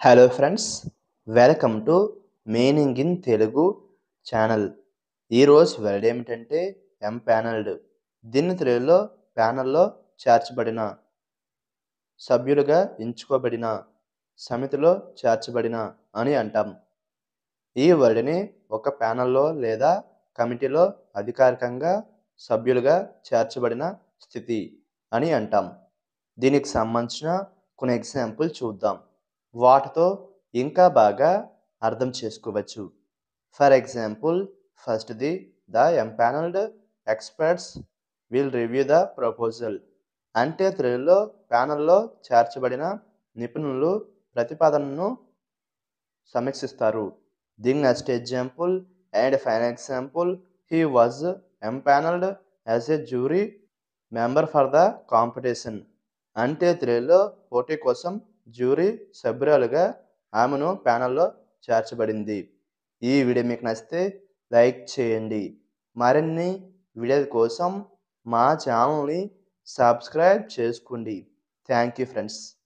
hello friends welcome to meaning in Telugu channel ఈరోజు word ఏమిటంటే empanelled దీన్ని తెలుగులో ప్యానల్లో చేర్చబడిన సభ్యులుగా ఎంచుకోబడిన సమితిలో చేర్చబడిన అని అంటాం ఈ వర్డ్ని ఒక ప్యానల్లో లేదా కమిటీలో అధికారికంగా సభ్యులుగా చేర్చబడిన స్థితి అని అంటాం దీనికి సంబంధించిన కొన్ని ఎగ్జాంపుల్ చూద్దాం వాటితో ఇంకా బాగా అర్థం చేసుకోవచ్చు ఫర్ ఎగ్జాంపుల్ ఫస్ట్ది the empanelled experts will review the proposal అంటే తెలుగులో ప్యానల్లో చేర్చబడిన నిపుణులు ప్రతిపాదనను సమీక్షిస్తారు the next example and final example he was empanelled as a jury member for the competition అంటే తెలుగులో పోటీ కోసం జ్యూరీ సభ్యురాలుగా ఆమెను ప్యానల్లో చేర్చబడింది ఈ వీడియో మీకు నచ్చితే లైక్ చేయండి మరిన్ని వీడియోల కోసం మా ఛానల్ని సబ్స్క్రైబ్ చేసుకోండి థ్యాంక్ యూ ఫ్రెండ్స్